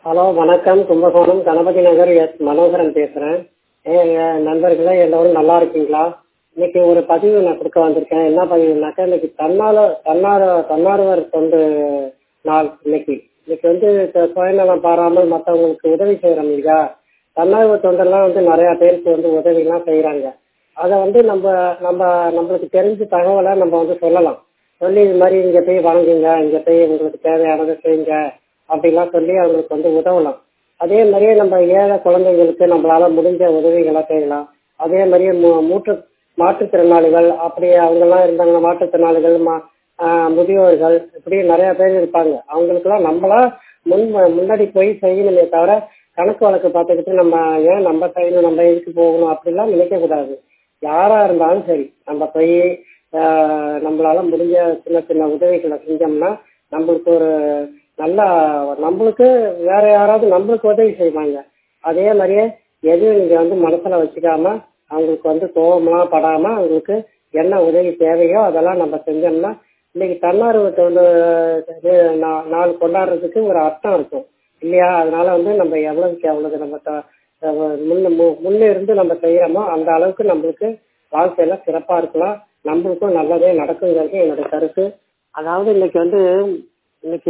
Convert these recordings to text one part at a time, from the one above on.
hello வணக்கம் Kumbakonam Ganapathi Nagar S Manoharan பேசுகிறேன் நண்பர்களே எல்லோரும் நல்லா இருக்கீங்களா இன்னைக்கு ஒரு பதிவு நான் கொடுக்க வந்திருக்கேன் என்ன பதிவுனாக்கா இன்னைக்கு தன்னால தன்னார தன்னார்வர் தொண்டு நாள் இன்னைக்கு இன்னைக்கு வந்து த- சுயநலம் பாராமல் மற்றவங்களுக்கு உதவி செய்கிறோம் இல்லையா தன்னார்வ தொண்டெல்லாம் வந்து நிறையா பேருக்கு வந்து உதவிலாம் செய்கிறாங்க அதை வந்து நம்ம நம்ம நம்மளுக்கு தெரிஞ்ச தகவலை நம்ம வந்து சொல்லலாம் சொல்லி இது மாதிரி இங்கே போய் வாங்குங்க இங்கே போய் உங்களுக்கு தேவையானதை செய்யுங்க அப்படிலாம் சொல்லி அவங்களுக்கு வந்து உதவலாம் அதே மாதிரியே நம்ம ஏழை குழந்தைங்களுக்கு நம்மளால முடிஞ்ச உதவிகளை செய்யலாம் அதே மாதிரியே மூ- மூற்று மாற்றுத்திறனாளிகள் அப்படி அவங்கெல்லாம் இருந்தாங்கன்னா மாற்றுத்திறனாளிகள் மா ஆஹ் முதியோர்கள் இப்படி நிறைய பேர் இருப்பாங்க அவங்களுக்குலாம் நம்மளா முன் முன்னாடி போய் செய்யணுமே தவிர கணக்கு வழக்கு பார்த்துக்கிட்டு நம்ம ஏன் நம்ம செய்யணும் நம்ம எதுக்கு போகணும் அப்படிலாம் நினைக்கக்கூடாது யாரா இருந்தாலும் சரி நம்ம போய் ஆஹ் நம்மளால முடிஞ்ச சின்ன சின்ன உதவிகளை செஞ்சோம்னா நம்மளுக்கு ஒரு நல்ல நம்மளுக்கு வேற யாராவது நம்மளுக்கு உதவி செய்வாங்க அதே மாதிரியே எதுவும் நீங்க வந்து மனசுல வச்சுக்காம அவங்களுக்கு வந்து கோபம்லாம் படாம அவங்களுக்கு என்ன உதவி தேவையோ அதெல்லாம் நம்ம செஞ்சோம்னா இன்னைக்கு தன்னார்வ தொண்டு இது நா- நாள் கொண்டாடுறதுக்கு ஒரு அர்த்தம் இருக்கும் இல்லையா அதனால வந்து நம்ம எவ்வளவுக்கு எவ்வளவு நம்ம த- அஹ் முன்ன மு- முன்ன இருந்து நம்ம செய்யறோமோ அந்த அளவுக்கு நம்மளுக்கு வாழ்க்கையில சிறப்பா இருக்கலாம் நம்மளுக்கும் நல்லதே நடக்குங்கிறது என்னோட கருத்து அதாவது இன்னைக்கு வந்து இன்னைக்கு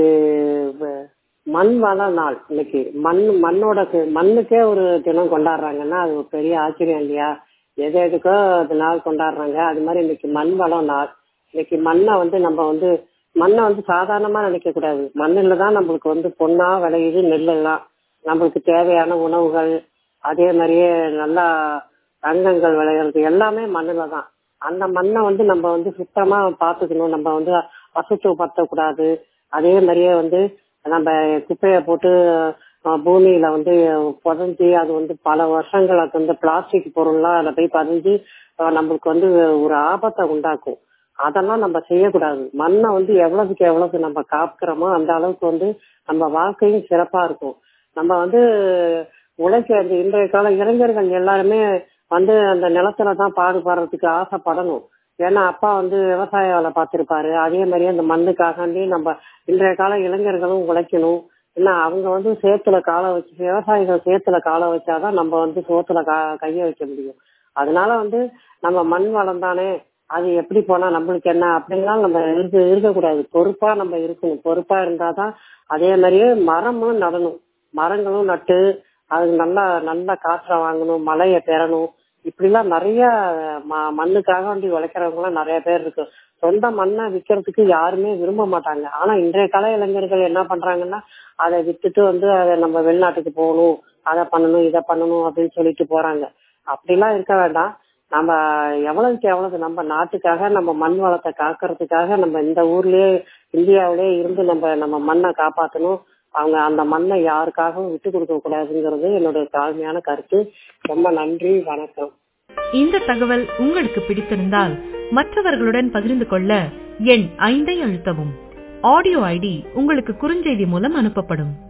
வ- மண் வள நாள் இன்னைக்கு மண் மண்ணோட கு- மண்ணுக்கே ஒரு தினம் கொண்டாடுறாங்கன்னா அது ஒரு பெரிய ஆச்சரியம் இல்லையா எது எதுக்கோ அது நாள் கொண்டாடுறாங்க அது மாதிரி இன்னைக்கு மண் வளம் நாள் இன்னைக்கு மண்ணை வந்து நம்ம வந்து மண்ணை வந்து சாதாரணமா நினைக்க கூடாது மண்ணில் தான் நம்மளுக்கு வந்து பொண்ணா விளையுது நெல்லெல்லாம் நம்மளுக்கு தேவையான உணவுகள் அதே மாதிரியே நல்லா தங்கங்கள் விளையிறது எல்லாமே மண்ணில் தான் அந்த மண்ணை வந்து நம்ம வந்து சுத்தமா பார்த்துக்கணும் நம்ம வந்து அசுத்தப்படுத்தக்கூடாது அதே மாதிரியே வந்து நம்ம குப்பையை போட்டு அஹ், பூமியில வந்து புதஞ்சி அது வந்து பல வருஷங்கள் அது வந்து பிளாஸ்டிக் பொருள்லாம் அதில் போய் பதிஞ்சு அஹ், நம்மளுக்கு வந்து ஒரு ஆபத்தை உண்டாக்கும் அதெல்லாம் நம்ம செய்யக்கூடாது மண்ணை வந்து எவ்வளவுக்கு எவ்வளவு நம்ம காக்கிறோமோ அந்த அளவுக்கு வந்து நம்ம வாழ்க்கையும் சிறப்பா இருக்கும் நம்ம வந்து உழைக்க இந்த இன்றைய கால இளைஞர்கள் எல்லாருமே வந்து அந்த நிலத்துல தான் பாடுபடுறதுக்கு ஆசைப்படணும் ஏன்னா அப்பா வந்து விவசாய வேலை பார்த்திருப்பாரு அதே மாதிரியே அந்த மண்ணுக்காகாண்டி நம்ம இன்றைய கால இளைஞர்களும் உழைக்கணும் ஏன்னா அவங்க வந்து சேத்துல காலை வச்சு விவசாயிகள் சேத்துல காலை வச்சாதான் நம்ம வந்து சோத்துல கா கைய வைக்க முடியும் அதனால வந்து நம்ம மண் வளம் தானே அது எப்படி போனா நம்மளுக்கு என்ன அப்படின்லாம் நம்ம இருக்க இருக்கக்கூடாது பொறுப்பா நம்ம இருக்கணும் பொறுப்பா இருந்தாதான் அதே மாதிரியே மரமும் நடணும் மரங்களும் நட்டு அதுக்கு நல்லா நல்ல காற்றை வாங்கணும் மழையை பெறணும் இப்படிலாம் நிறைய ம- மண்ணுக்காக வேண்டி உழைக்கிறவங்க எல்லாம் நிறைய பேர் இருக்கு சொந்த மண்ணை விற்கிறதுக்கு யாருமே விரும்ப மாட்டாங்க ஆனா இன்றைய கால இளைஞர்கள் என்ன பண்றாங்கன்னா அதை வித்துட்டு வந்து அதை நம்ம வெளிநாட்டுக்கு போகணும் அதை பண்ணணும் இதை பண்ணணும் அப்படின்னு சொல்லிட்டு போறாங்க அப்படிலாம் இருக்க வேண்டாம் நம்ம எவ்வளவுக்கு எவ்வளவு நம்ம நாட்டுக்காக நம்ம மண் வளத்தை காக்கிறதுக்காக நம்ம இந்த ஊர்லயே இந்தியாவிலேயே இருந்து நம்ம நம்ம மண்ணை காப்பாற்றணும் அவங்க அந்த மண்ணை யாருக்காகவும் விட்டு கொடுக்க கூடாதுங்கிறது என்னோட தாழ்மையான கருத்து ரொம்ப நன்றி வணக்கம் இந்த தகவல் உங்களுக்கு பிடித்திருந்தால் மற்றவர்களுடன் பகிர்ந்து கொள்ள எண் ஐந்தை அழுத்தவும் ஆடியோ ஐடி உங்களுக்கு குறுஞ்செய்தி மூலம் அனுப்பப்படும்